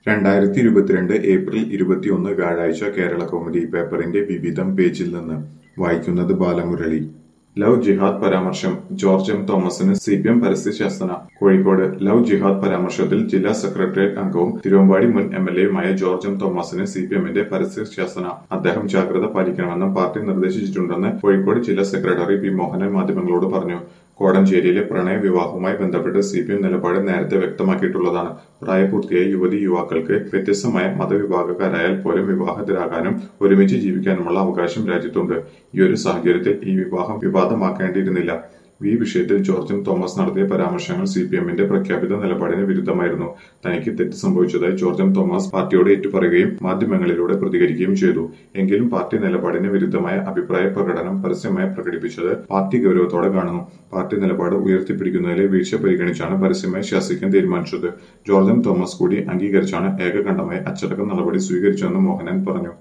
രണ്ടായിരത്തി ഇരുപത്തിരണ്ട് ഏപ്രിൽ ഇരുപത്തിയൊന്ന് വ്യാഴാഴ്ച കേരളകൗമുദി പേപ്പറിന്റെ വിവിധം പേജിൽ നിന്ന് വായിക്കുന്നത് ബാലമുരളി ലവ് ജിഹാദ് പരാമർശം ജോർജ് എം തോമസിന് സി പി എം പരസ്യശാസന കോഴിക്കോട് ലവ് ജിഹാദ് പരാമർശത്തിൽ ജില്ലാ സെക്രട്ടേറിയറ്റ് അംഗവും തിരുവമ്പാടി മുൻ എം എൽ എയുമായ ജോർജ് എം തോമസിന് സി പി എമ്മിന്റെ പരസ്യശാസന അദ്ദേഹം ജാഗ്രത പാലിക്കണമെന്ന് പാർട്ടി നിർദ്ദേശിച്ചിട്ടുണ്ടെന്ന് കോഴിക്കോട് ജില്ലാ സെക്രട്ടറി പി മോഹനൻ മാധ്യമങ്ങളോട് പറഞ്ഞു കോടഞ്ചേരിയിലെ പ്രണയ വിവാഹവുമായി ബന്ധപ്പെട്ട് സി പി എം നിലപാട് നേരത്തെ വ്യക്തമാക്കിയിട്ടുള്ളതാണ് പ്രായപൂർത്തിയായ യുവതി യുവാക്കൾക്ക് വ്യത്യസ്തമായ മതവിഭാഗക്കാരായാൽ പോലും വിവാഹിതരാകാനും ഒരുമിച്ച് ജീവിക്കാനുമുള്ള അവകാശം രാജ്യത്തുണ്ട് ഈ ഒരു സാഹചര്യത്തിൽ ഈ വിവാഹം വിവാദമാക്കേണ്ടിയിരുന്നില്ല ഈ വിഷയത്തിൽ ജോർജ് എം തോമസ് നടത്തിയ പരാമർശങ്ങൾ സി പി എമ്മിന്റെ പ്രഖ്യാപിത നിലപാടിന് വിരുദ്ധമായിരുന്നു തനിക്ക് തെറ്റ് സംഭവിച്ചതായി ജോർജ് എം തോമസ് പാർട്ടിയോട് ഏറ്റുപറയുകയും മാധ്യമങ്ങളിലൂടെ പ്രതികരിക്കുകയും ചെയ്തു എങ്കിലും പാർട്ടി നിലപാടിന് വിരുദ്ധമായ അഭിപ്രായ പ്രകടനം പരസ്യമായി പ്രകടിപ്പിച്ചത് പാർട്ടി ഗൗരവത്തോടെ കാണുന്നു പാർട്ടി നിലപാട് ഉയർത്തിപ്പിടിക്കുന്നതിലെ വീഴ്ച പരിഗണിച്ചാണ് പരസ്യമായി ശാസിക്കാൻ തീരുമാനിച്ചത് ജോർജ് എം തോമസ് കൂടി അംഗീകരിച്ചാണ് ഏകകണ്ഠമായി അച്ചടക്ക നടപടി സ്വീകരിച്ചതെന്ന് മോഹനൻ പറഞ്ഞു